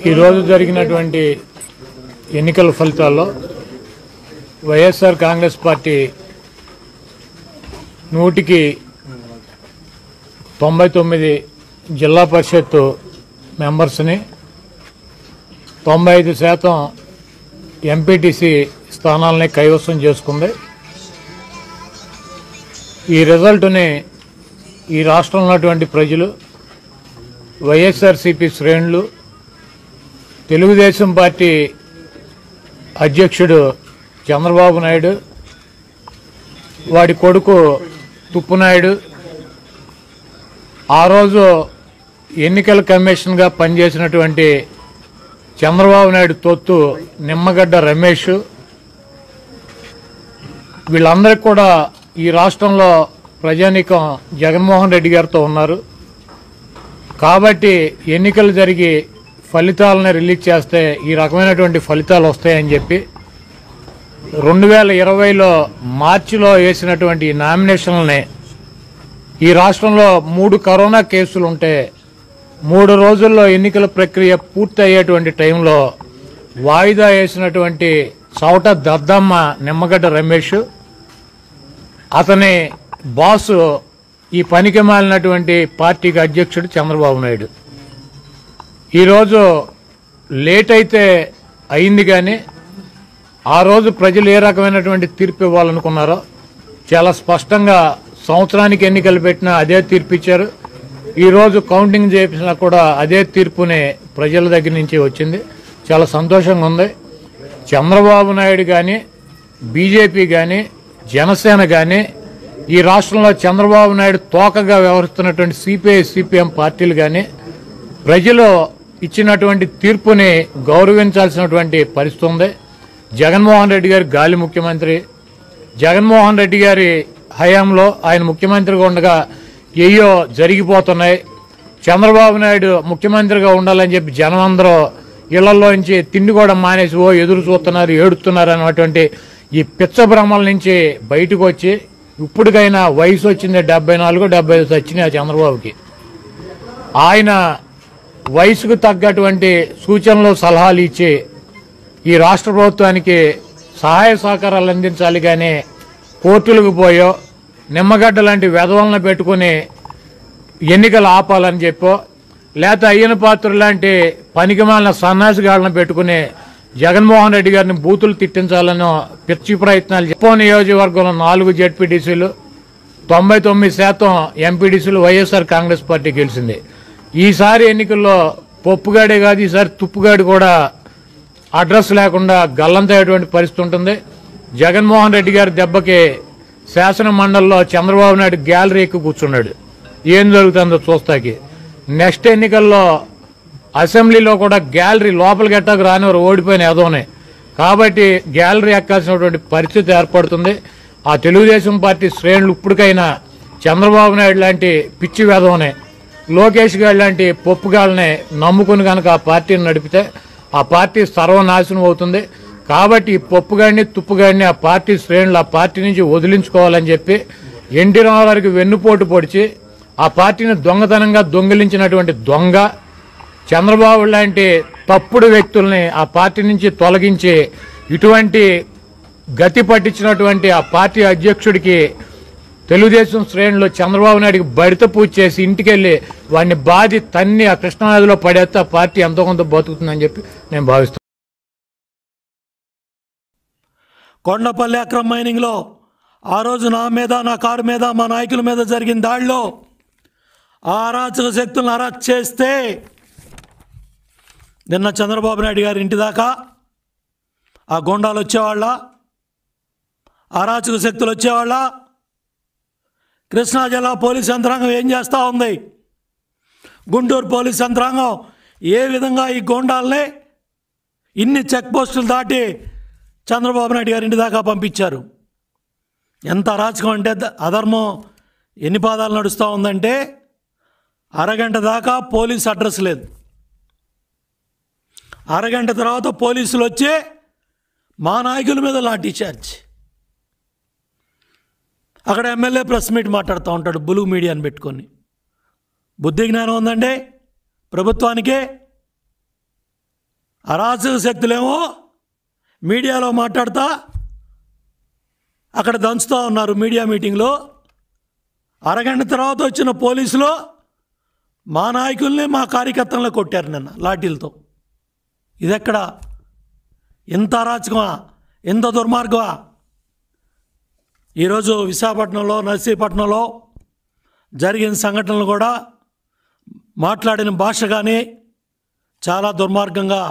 ఈరోజు జరిగినటువంటి ఎన్నికల ఫలితాల్లో వైఎస్ఆర్ కాంగ్రెస్ పార్టీ నూటికి తొంభై తొమ్మిది జిల్లా పరిషత్ మెంబర్స్ని తొంభై ఐదు శాతం ఎంపీటీసీ స్థానాలని కైవసం చేసుకుంది ఈ రిజల్ట్ని ఈ రాష్ట్రంలో ఉన్నటువంటి ప్రజలు వైఎస్ఆర్సీపీ శ్రేణులు తెలుగుదేశం పార్టీ అధ్యక్షుడు చంద్రబాబు నాయుడు వాడి కొడుకు తుప్పునాయుడు ఆ రోజు ఎన్నికల కమిషన్గా పనిచేసినటువంటి చంద్రబాబు నాయుడు తొత్తు నిమ్మగడ్డ రమేష్ వీళ్ళందరికీ కూడా ఈ రాష్ట్రంలో ప్రజానీకం జగన్మోహన్ రెడ్డి గారితో ఉన్నారు కాబట్టి ఎన్నికలు జరిగి ఫలితాలను రిలీజ్ చేస్తే ఈ రకమైనటువంటి ఫలితాలు వస్తాయని చెప్పి రెండు వేల ఇరవైలో మార్చిలో వేసినటువంటి ఈ నామినేషన్లని ఈ రాష్ట్రంలో మూడు కరోనా కేసులు ఉంటే మూడు రోజుల్లో ఎన్నికల ప్రక్రియ పూర్తి అయ్యేటువంటి టైంలో వాయిదా వేసినటువంటి చౌట దద్దమ్మ నిమ్మగడ్డ రమేష్ అతని బాసు ఈ పనికి మాలినటువంటి పార్టీకి అధ్యక్షుడు చంద్రబాబు నాయుడు ఈరోజు లేట్ అయితే అయింది కానీ ఆ రోజు ప్రజలు ఏ రకమైనటువంటి తీర్పు ఇవ్వాలనుకున్నారో చాలా స్పష్టంగా సంవత్సరానికి ఎన్నికలు పెట్టినా అదే తీర్పు ఇచ్చారు ఈరోజు కౌంటింగ్ చేసినా కూడా అదే తీర్పుని ప్రజల దగ్గర నుంచి వచ్చింది చాలా సంతోషంగా ఉంది చంద్రబాబు నాయుడు కానీ బీజేపీ కానీ జనసేన కానీ ఈ రాష్ట్రంలో చంద్రబాబు నాయుడు తోకగా వ్యవహరిస్తున్నటువంటి సిపిఐ సిపిఎం పార్టీలు కానీ ప్రజలు ఇచ్చినటువంటి తీర్పుని గౌరవించాల్సినటువంటి పరిస్థితి ఉంది జగన్మోహన్ రెడ్డి గారి గాలి ముఖ్యమంత్రి జగన్మోహన్ రెడ్డి గారి హయాంలో ఆయన ముఖ్యమంత్రిగా ఉండగా ఏయో జరిగిపోతున్నాయి చంద్రబాబు నాయుడు ముఖ్యమంత్రిగా ఉండాలని చెప్పి జనం అందరూ ఇళ్లలోంచి తిండి కూడా మానేసి ఓ ఎదురు చూస్తున్నారు ఏడుస్తున్నారు అన్నటువంటి ఈ పిచ్చ భ్రమల నుంచి బయటకు వచ్చి ఇప్పటికైనా వయసు వచ్చింది డెబ్బై నాలుగు డెబ్బై ఐదు వచ్చినాయి ఆ చంద్రబాబుకి ఆయన వయసుకు తగ్గటువంటి సూచనలు సలహాలు ఇచ్చి ఈ రాష్ట్ర ప్రభుత్వానికి సహాయ సహకారాలు అందించాలి కానీ కోర్టులకు పోయో నిమ్మగడ్డ లాంటి వెధవలను పెట్టుకుని ఎన్నికలు ఆపాలని చెప్పో లేకపోతే అయ్యన పాత్ర లాంటి పనికిమాలిన సన్నాసిగాళ్ళను పెట్టుకుని జగన్మోహన్ రెడ్డి గారిని బూతులు తిట్టించాలని పిచ్చి ప్రయత్నాలు చెప్పో నియోజకవర్గంలో నాలుగు జెడ్పీటీసీలు తొంభై తొమ్మిది శాతం ఎంపీడీసీలు వైఎస్ఆర్ కాంగ్రెస్ పార్టీ గెలిచింది ఈసారి ఎన్నికల్లో పప్పుగాడే కాదు ఈసారి తుప్పుగాడి కూడా అడ్రస్ లేకుండా గల్లంతయ్యేటువంటి పరిస్థితి ఉంటుంది జగన్మోహన్ రెడ్డి గారి దెబ్బకి శాసన మండలిలో చంద్రబాబు నాయుడు గ్యాలరీ ఎక్కి కూర్చున్నాడు ఏం జరుగుతుందో చూస్తాకి నెక్స్ట్ ఎన్నికల్లో అసెంబ్లీలో కూడా గ్యాలరీ లోపలికి ఎట్టాకు రానివారు ఓడిపోయిన ఏదోనే కాబట్టి గ్యాలరీ ఎక్కాల్సినటువంటి పరిస్థితి ఏర్పడుతుంది ఆ తెలుగుదేశం పార్టీ శ్రేణులు ఇప్పటికైనా చంద్రబాబు నాయుడు లాంటి పిచ్చి వేదవనే లోకేష్ గారు లాంటి పప్పుగాళ్ళని నమ్ముకుని కనుక ఆ పార్టీని నడిపితే ఆ పార్టీ సర్వనాశనం అవుతుంది కాబట్టి ఈ పప్పుగాడిని తుప్పుగాడిని ఆ పార్టీ శ్రేణులు ఆ పార్టీ నుంచి వదిలించుకోవాలని చెప్పి ఎన్టీ రామారావుకి వెన్నుపోటు పొడిచి ఆ పార్టీని దొంగతనంగా దొంగిలించినటువంటి దొంగ చంద్రబాబు లాంటి తప్పుడు వ్యక్తుల్ని ఆ పార్టీ నుంచి తొలగించి ఇటువంటి గతి పట్టించినటువంటి ఆ పార్టీ అధ్యక్షుడికి తెలుగుదేశం శ్రేణులు చంద్రబాబు నాయుడికి బడిత పూజ చేసి ఇంటికెళ్లి వాడిని బాధి తన్ని ఆ కృష్ణానదిలో పడేస్తే ఆ పార్టీ ఎంతో కొంత బతుకుతుందని చెప్పి నేను భావిస్తున్నాను కొండపల్లి అక్రమ్ మైనింగ్లో ఆ రోజు నా మీద నా కారు మీద మా నాయకుల మీద జరిగిన దాడిలో ఆ అరాచక శక్తులను అరెస్ట్ చేస్తే నిన్న చంద్రబాబు నాయుడు గారి ఇంటి దాకా ఆ గోండాలు వచ్చేవాళ్ళ అరాచక శక్తులు వచ్చేవాళ్ళ కృష్ణా జిల్లా పోలీస్ యంత్రాంగం ఏం చేస్తూ ఉంది గుంటూరు పోలీస్ యంత్రాంగం ఏ విధంగా ఈ గోండాల్ని ఇన్ని చెక్ పోస్టులు దాటి చంద్రబాబు నాయుడు గారి ఇంటి దాకా పంపించారు ఎంత అరాచకం అంటే ద- అధర్మం ఎన్ని పాదాలు నడుస్తూ ఉందంటే అరగంట దాకా పోలీస్ అడ్రస్ లేదు అరగంట తర్వాత పోలీసులు వచ్చి మా నాయకుల మీద లాఠీ చార్జ్ అక్కడ ఎమ్మెల్యే ప్రెస్ మీట్ మాట్లాడుతూ ఉంటాడు బులుగు మీడియాని పెట్టుకొని బుద్ధి జ్ఞానం ఉందండి ప్రభుత్వానికి అరాచక శక్తులేమో మీడియాలో మాట్లాడుతా అక్కడ దంచుతూ ఉన్నారు మీడియా మీటింగ్లో అరగంట తర్వాత వచ్చిన పోలీసులు మా నాయకుల్ని మా కార్యకర్తలను కొట్టారు నిన్న లాఠీలతో ఇదెక్కడ ఇంత అరాచకమా ఇంత దుర్మార్గమా ఈరోజు విశాఖపట్నంలో నర్సీపట్నంలో జరిగిన సంఘటనలు కూడా మాట్లాడిన భాష కానీ చాలా దుర్మార్గంగా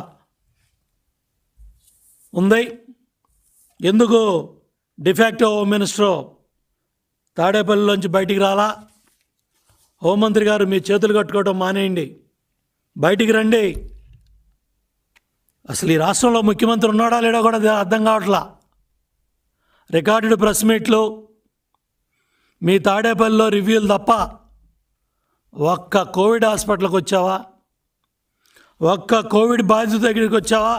ఉంది ఎందుకు డిఫాక్టో హోమ్ మినిస్టర్ తాడేపల్లిలోంచి బయటికి రాలా హోంమంత్రి గారు మీ చేతులు కట్టుకోవడం మానేయండి బయటికి రండి అసలు ఈ రాష్ట్రంలో ముఖ్యమంత్రి ఉన్నాడా లేడో కూడా అది అర్థం కావట్లా రికార్డెడ్ ప్రెస్ మీట్లు మీ తాడేపల్లిలో రివ్యూలు తప్ప ఒక్క కోవిడ్ హాస్పిటల్కి వచ్చావా ఒక్క కోవిడ్ బాధితుల దగ్గరికి వచ్చావా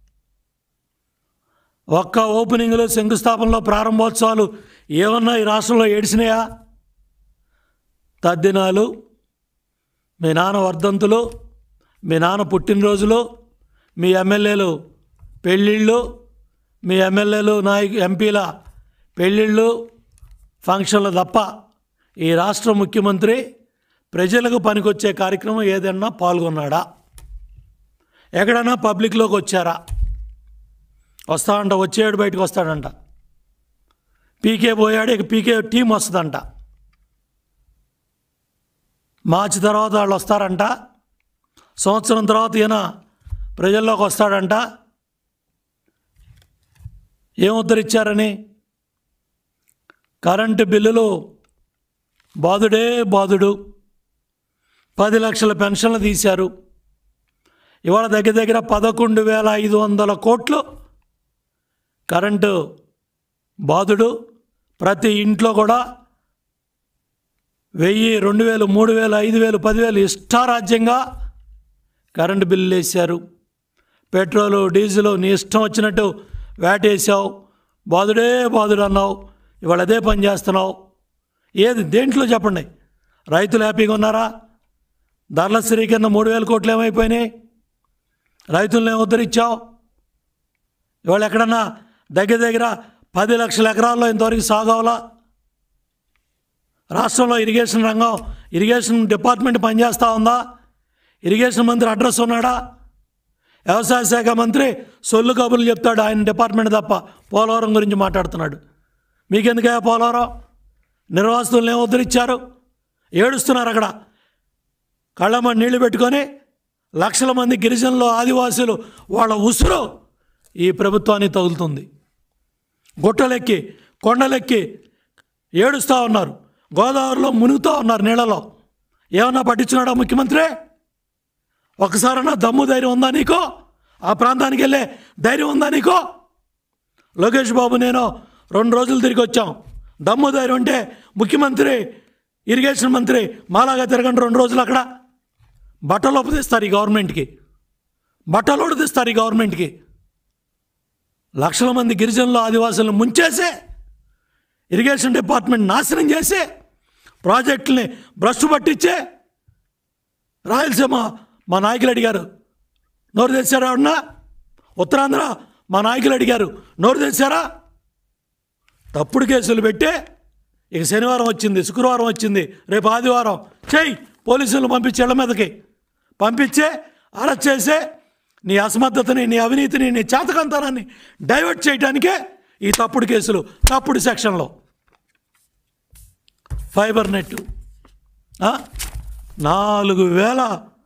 ఒక్క ఓపెనింగ్లో శంకుస్థాపనలో ప్రారంభోత్సవాలు ఏమన్నా ఈ రాష్ట్రంలో ఏడిసినాయా తద్దినాలు మీ నాన్న వర్ధంతులు మీ నాన్న పుట్టినరోజులు మీ ఎమ్మెల్యేలు పెళ్ళిళ్ళు మీ ఎమ్మెల్యేలు నాయకు ఎంపీల పెళ్ళిళ్ళు ఫంక్షన్లు తప్ప ఈ రాష్ట్ర ముఖ్యమంత్రి ప్రజలకు పనికొచ్చే కార్యక్రమం ఏదన్నా పాల్గొన్నాడా ఎక్కడన్నా పబ్లిక్లోకి వచ్చారా వస్తాడంట వచ్చేవాడు బయటకు వస్తాడంట పీకే పోయాడు ఇక పీకే టీం వస్తుందంట మార్చి తర్వాత వాళ్ళు వస్తారంట సంవత్సరం తర్వాత ఈయన ప్రజల్లోకి వస్తాడంట ఏం ఉద్ధరించారని కరెంటు బిల్లులు బాధుడే బాధుడు పది లక్షల పెన్షన్లు తీశారు ఇవాళ దగ్గర దగ్గర పదకొండు వేల ఐదు వందల కోట్లు కరెంటు బాధుడు ప్రతి ఇంట్లో కూడా వెయ్యి రెండు వేలు మూడు వేలు ఐదు వేలు పదివేలు ఇష్టారాజ్యంగా కరెంటు బిల్లులు వేసారు పెట్రోలు డీజిల్ నీ ఇష్టం వచ్చినట్టు వేటేసావు బాధుడే బాధుడు అన్నావు ఇవాళ అదే పని చేస్తున్నావు ఏది దేంట్లో చెప్పండి రైతులు హ్యాపీగా ఉన్నారా ధరల స్థిరీకరణ మూడు వేల కోట్లు ఏమైపోయినాయి రైతులను ఏం ఉద్ధరించావు ఇవాళ ఎక్కడన్నా దగ్గర దగ్గర పది లక్షల ఎకరాల్లో ఇంతవరకు సాగవలా రాష్ట్రంలో ఇరిగేషన్ రంగం ఇరిగేషన్ డిపార్ట్మెంట్ పనిచేస్తూ ఉందా ఇరిగేషన్ మంత్రి అడ్రస్ ఉన్నాడా వ్యవసాయ శాఖ మంత్రి సొల్లు కబుర్లు చెప్తాడు ఆయన డిపార్ట్మెంట్ తప్ప పోలవరం గురించి మాట్లాడుతున్నాడు మీకెందుకయ్యా పోలవరం నిర్వాసితులను ఏం ఉద్ధరించారు ఏడుస్తున్నారు అక్కడ కళ్ళమ్మ నీళ్లు పెట్టుకొని లక్షల మంది గిరిజనులు ఆదివాసులు వాళ్ళ ఉసురు ఈ ప్రభుత్వానికి తగులుతుంది గుట్టలెక్కి కొండలెక్కి ఏడుస్తూ ఉన్నారు గోదావరిలో మునుగుతూ ఉన్నారు నీళ్ళలో ఏమన్నా పట్టించున్నాడా ముఖ్యమంత్రి ఒకసారన్నా దమ్ము ధైర్యం ఉందా నీకో ఆ ప్రాంతానికి వెళ్ళే ధైర్యం ఉందా నీకో లోకేష్ బాబు నేను రెండు రోజులు తిరిగి వచ్చాం దమ్ము ధైర్యం అంటే ముఖ్యమంత్రి ఇరిగేషన్ మంత్రి మాలాగా తిరగండి రెండు రోజులు అక్కడ బట్టలు ఉపదిస్తారు ఈ గవర్నమెంట్కి బట్టలు ఉడిదిస్తారు ఈ గవర్నమెంట్కి లక్షల మంది గిరిజనులు ఆదివాసులను ముంచేసే ఇరిగేషన్ డిపార్ట్మెంట్ నాశనం చేసి ప్రాజెక్టుల్ని భ్రష్టు పట్టించే రాయలసీమ మా నాయకులు అడిగారు నోరు తెచ్చారా అన్నా ఉత్తరాంధ్ర మా నాయకులు అడిగారు నోరు తెచ్చారా తప్పుడు కేసులు పెట్టి ఇక శనివారం వచ్చింది శుక్రవారం వచ్చింది రేపు ఆదివారం చెయ్యి పోలీసులు పంపించి ఇళ్ళ మీదకి పంపించే అరెస్ట్ చేసే నీ అసమర్థతని నీ అవినీతిని నీ చేతకంతనాన్ని డైవర్ట్ చేయడానికే ఈ తప్పుడు కేసులు తప్పుడు సెక్షన్లో ఫైబర్ నెట్ ఆ? నాలుగు వేల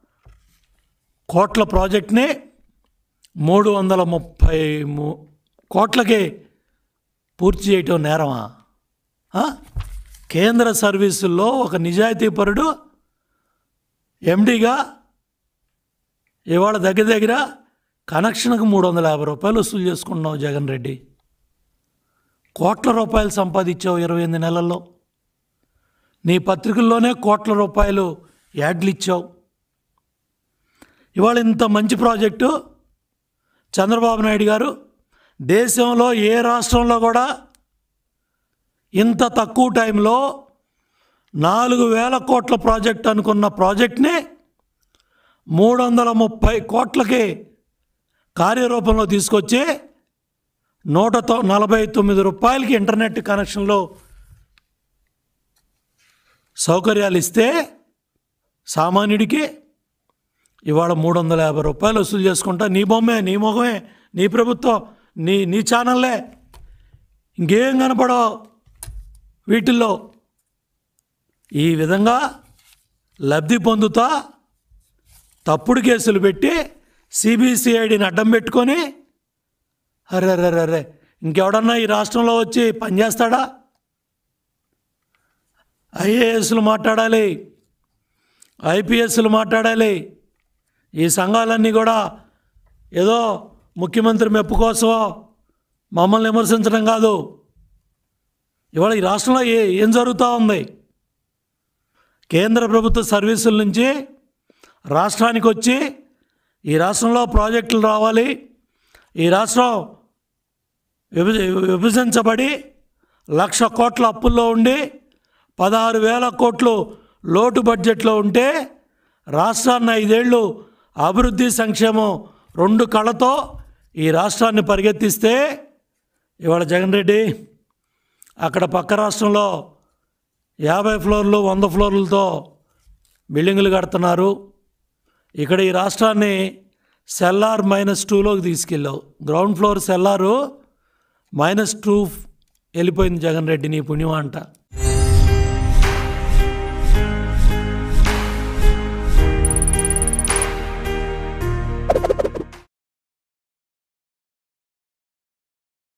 కోట్ల ప్రాజెక్ట్ని మూడు వందల ముప్పై ము కోట్లకి పూర్తి చేయటం నేరమా ఆ? కేంద్ర సర్వీసుల్లో ఒక నిజాయితీపరుడు ఎండిగా ఇవాళ దగ్గర దగ్గర కనెక్షన్కి మూడు వందల యాభై రూపాయలు వసూలు చేసుకుంటున్నావు జగన్ రెడ్డి కోట్ల రూపాయలు సంపాదించావు ఇరవై ఎనిమిది నెలల్లో నీ పత్రికల్లోనే కోట్ల రూపాయలు యాడ్లు ఇచ్చావు ఇవాళ ఇంత మంచి ప్రాజెక్టు చంద్రబాబు నాయుడు గారు దేశంలో ఏ రాష్ట్రంలో కూడా ఇంత తక్కువ టైంలో నాలుగు వేల కోట్ల ప్రాజెక్ట్ అనుకున్న ప్రాజెక్ట్ని మూడు వందల ముప్పై కోట్లకి కార్యరూపంలో తీసుకొచ్చి నూట తొ- నలభై తొమ్మిది రూపాయలకి ఇంటర్నెట్ కనెక్షన్లో సౌకర్యాలు ఇస్తే సామాన్యుడికి ఇవాళ మూడు వందల యాభై రూపాయలు వసూలు చేసుకుంటా నీ బొమ్మే నీ ముఖమే నీ ప్రభుత్వం నీ నీ ఛానల్లే ఇంకేం కనపడవు వీటిల్లో ఈ విధంగా లబ్ధి పొందుతా తప్పుడు కేసులు పెట్టి సిబిసిఐడిని అడ్డం పెట్టుకొని అరే అరే అరే అరే ఇంకెవడన్నా ఈ రాష్ట్రంలో వచ్చి పనిచేస్తాడా ఐఏఎస్లు మాట్లాడాలి ఐపీఎస్లు మాట్లాడాలి ఈ సంఘాలన్నీ కూడా ఏదో ముఖ్యమంత్రి మెప్పు కోసమో మమ్మల్ని విమర్శించడం కాదు ఇవాళ ఈ రాష్ట్రంలో ఏ ఏం జరుగుతూ ఉంది కేంద్ర ప్రభుత్వ సర్వీసుల నుంచి రాష్ట్రానికి వచ్చి ఈ రాష్ట్రంలో ప్రాజెక్టులు రావాలి ఈ రాష్ట్రం విభజ విభజించబడి లక్ష కోట్ల అప్పుల్లో ఉండి పదహారు వేల కోట్లు లోటు బడ్జెట్లో ఉంటే రాష్ట్రాన్ని ఐదేళ్ళు అభివృద్ధి సంక్షేమం రెండు కళతో ఈ రాష్ట్రాన్ని పరిగెత్తిస్తే ఇవాళ జగన్ రెడ్డి అక్కడ పక్క రాష్ట్రంలో యాభై ఫ్లోర్లు వంద ఫ్లోర్లతో బిల్డింగులు కడుతున్నారు ఇక్కడ ఈ రాష్ట్రాన్ని సెల్లార్ మైనస్ టూలోకి తీసుకెళ్ళావు ground floor cellar minus two వెళ్ళిపోయింది జగన్ రెడ్డి నీ పుణ్యం అంట